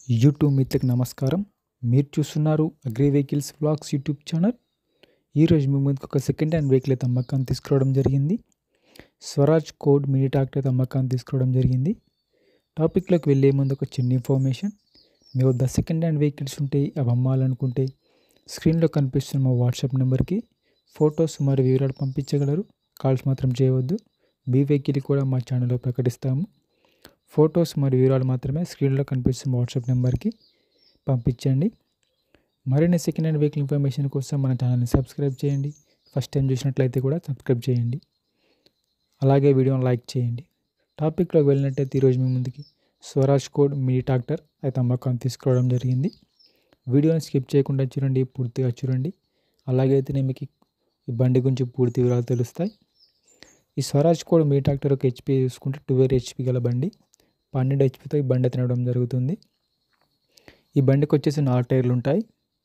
YouTube మిత్రులకు నమస్కారం మీరు చూస్తున్నారు agri vehicles vlogs YouTube channel ఈరోజు మీ ముందుకు ఒక సెకండ్ హ్యాండ్ వెహికల్ అయితే అమ్మకాన్ని తీసుకురావడం జరిగింది స్వరాజ్ కోడ్ మినీ ట్రాక్టర్ అయితే అమ్మకాన్ని తీసుకురావడం జరిగింది టాపిక్లోకి వెళ్ళే ముందు ఒక చిన్న ఇన్ఫర్మేషన్ మీ వద్ద సెకండ్ హ్యాండ్ వెహికల్స్ ఉంటే అవి అమ్మాలనుకుంటే స్క్రీన్లో కనిపిస్తున్న మా వాట్సాప్ నెంబర్కి ఫొటోస్ మరియు వివరాలు పంపించగలరు కాల్స్ మాత్రం చేయవద్దు మీ వెహికల్ కూడా మా ఛానల్లో ప్రకటిస్తాము ఫొటోస్ మరియు వివరాలు మాత్రమే స్క్రీన్లో కనిపిస్తున్న వాట్సాప్ నెంబర్కి పంపించండి మరిన్ని సెకండ్ హ్యాండ్ వెహికల్ ఇన్ఫర్మేషన్ కోసం మన ఛానల్ని సబ్స్క్రైబ్ చేయండి ఫస్ట్ టైం చూసినట్లయితే కూడా సబ్స్క్రైబ్ చేయండి అలాగే వీడియోని లైక్ చేయండి టాపిక్లోకి వెళ్ళినట్టయితే ఈరోజు మీ ముందుకి స్వరాజ్ కోడ్ మినీ ట్రాక్టర్ అయితే అమ్మకాన్ని తీసుకురావడం జరిగింది వీడియోని స్కిప్ చేయకుండా చూడండి పూర్తిగా చూడండి అలాగే అయితే మీకు ఈ బండి గురించి పూర్తి వివరాలు తెలుస్తాయి ఈ స్వరాజ్ కోడ్ మినీ ట్రాక్టర్ ఒక హెచ్పి చూసుకుంటే ట్వెల్వ్ హెచ్పి గల బండి పన్నెండు హెచ్పితో ఈ బండి తినడం జరుగుతుంది ఈ బండికి వచ్చేసి నాలుగు టైర్లు ఉంటాయి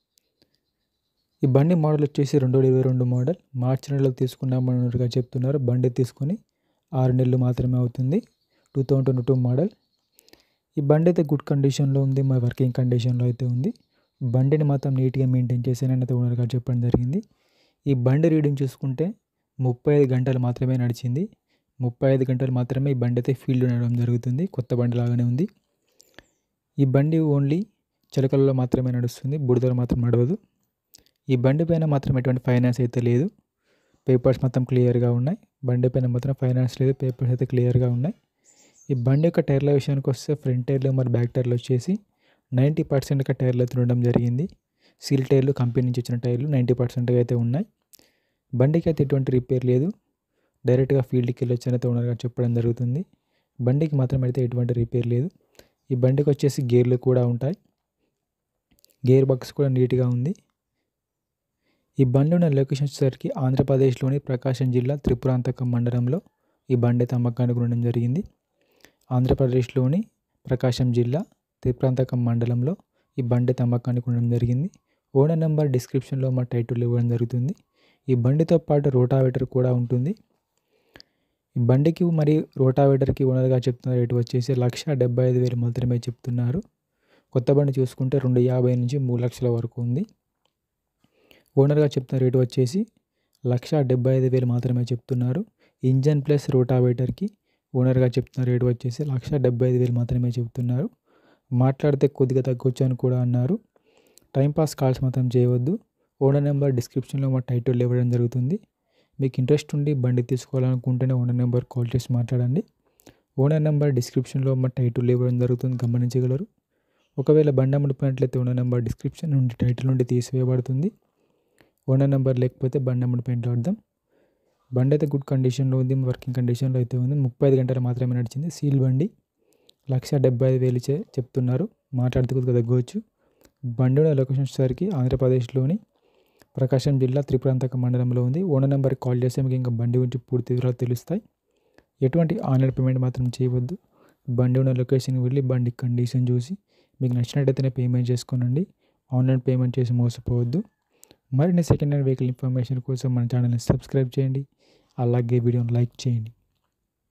ఈ బండి మోడల్ వచ్చేసి రెండు వేల ఇరవై రెండు మోడల్ మార్చి నెలలో తీసుకున్నామన్నట్టుగా చెప్తున్నారు బండి తీసుకొని ఆరు నెలలు మాత్రమే అవుతుంది two thousand twenty two model ఈ బండి అయితే గుడ్ కండిషన్లో ఉంది మా వర్కింగ్ కండిషన్లో అయితే ఉంది బండిని మాత్రం నీట్గా మెయింటైన్ చేసానని అయితే ఓనర్గా చెప్పడం జరిగింది ఈ బండి రీడింగ్ చూసుకుంటే ముప్పై ఐదు గంటలు మాత్రమే నడిచింది ముప్పై ఐదు గంటలు మాత్రమే ఈ బండి అయితే ఫీల్డ్ నడవడం జరుగుతుంది కొత్త బండి లాగానే ఉంది ఈ బండి ఓన్లీ చిలకలలో మాత్రమే నడుస్తుంది బుడదలు మాత్రం నడవదు ఈ బండి పైన మాత్రం ఎటువంటి ఫైనాన్స్ అయితే లేదు పేపర్స్ మొత్తం క్లియర్గా ఉన్నాయి బండి పైన మాత్రం ఫైనాన్స్ లేదు పేపర్స్ అయితే క్లియర్గా ఉన్నాయి ఈ బండి యొక్క టైర్ల విషయానికి వస్తే ఫ్రంట్ టైర్లు మరి బ్యాక్ టైర్లు వచ్చేసి నైంటీ పర్సెంట్గా టైర్లు అయితే ఉండడం జరిగింది సీల్ టైర్లు కంపెనీ నుంచి వచ్చిన టైర్లు నైంటీ పర్సెంట్గా అయితే ఉన్నాయి బండికి అయితే ఎటువంటి రిపేర్ లేదు డైరెక్ట్గా ఫీల్డ్కి వెళ్ళొచ్చు అయితే ఓనర్గా చెప్పడం జరుగుతుంది బండికి మాత్రం అయితే ఎటువంటి రిపేర్ లేదు ఈ బండికి వచ్చేసి గేర్లు కూడా ఉంటాయి గేర్ బాక్స్ కూడా నీట్గా ఉంది ఈ బండి ఉన్న లొకేషన్ వచ్చేసరికి ఆంధ్రప్రదేశ్లోని ప్రకాశం జిల్లా త్రిపురాంతకం మండలంలో ఈ బండి అయితే అమ్మకానికి ఉండడం జరిగింది ఆంధ్రప్రదేశ్లోని ప్రకాశం జిల్లా త్రిపురాంతకం మండలంలో ఈ బండి అయితే అమ్మకానికి ఉండడం జరిగింది ఓనర్ నెంబర్ డిస్క్రిప్షన్లో మా టైటిల్ ఇవ్వడం జరుగుతుంది ఈ బండితో పాటు రోటావేటర్ కూడా ఉంటుంది ఈ బండికి మరి రోటావేటర్కి ఓనర్గా చెప్తున్న రేటు వచ్చేసి లక్ష డెబ్బై ఐదు వేలు మాత్రమే చెప్తున్నారు కొత్త బండి చూసుకుంటే రెండు యాభై నుంచి మూడు లక్షల వరకు ఉంది ఓనర్గా చెప్తున్న రేటు వచ్చేసి లక్ష డెబ్బై ఐదు వేలు మాత్రమే చెప్తున్నారు ఇంజన్ ప్లస్ రోటావేటర్కి ఓనర్గా చెప్తున్న రేటు వచ్చేసి లక్ష డెబ్బై ఐదు వేలు మాత్రమే చెప్తున్నారు మాట్లాడితే కొద్దిగా తగ్గొచ్చు అని కూడా అన్నారు టైంపాస్ కాల్స్ మాత్రం చేయవద్దు ఓనర్ నెంబర్ డిస్క్రిప్షన్లో మా టైటిల్ ఇవ్వడం జరుగుతుంది మీకు ఇంట్రెస్ట్ ఉండి బండి తీసుకోవాలనుకుంటేనే ఓనర్ నెంబర్ కాల్ చేసి మాట్లాడండి ఓనర్ నెంబర్ డిస్క్రిప్షన్లో మా టైటిల్ ఇవ్వడం జరుగుతుంది గమనించగలరు ఒకవేళ బండి అమ్ముడిపోయినట్లయితే ఓనర్ నెంబర్ డిస్క్రిప్షన్ నుండి టైటిల్ నుండి తీసివేయబడుతుంది ఓనర్ నెంబర్ లేకపోతే బండి అమ్ముడిపోయిన అర్థం బండి అయితే గుడ్ కండిషన్లో ఉంది వర్కింగ్ కండిషన్లో అయితే ఉంది ముప్పై ఐదు గంటలు మాత్రమే నడిచింది సీల్ బండి లక్ష డెబ్బై ఐదు వేలు చే చెప్తున్నారు మాట్లాడితే కొద్దిగా తగ్గవచ్చు బండి ఉన్న లొకేషన్ వచ్చేసరికి ఆంధ్రప్రదేశ్లోని ప్రకాశం జిల్లా త్రిపురాంతక మండలంలో ఉంది ఓనర్ నెంబర్కి కాల్ చేస్తే మీకు ఇంకా బండి గురించి పూర్తి వివరాలు తెలుస్తాయి ఎటువంటి ఆన్లైన్ పేమెంట్ మాత్రం చేయవద్దు బండి ఉన్న లొకేషన్కి వెళ్ళి బండి కండిషన్ చూసి మీకు నచ్చినట్టయితేనే పేమెంట్ చేసుకోనండి ఆన్లైన్ పేమెంట్ చేసి మోసపోవద్దు మరిన్ని సెకండ్ హ్యాండ్ వెహికల్ ఇన్ఫర్మేషన్ కోసం మన ఛానల్ని సబ్స్క్రైబ్ చేయండి అలాగే వీడియోని లైక్ చేయండి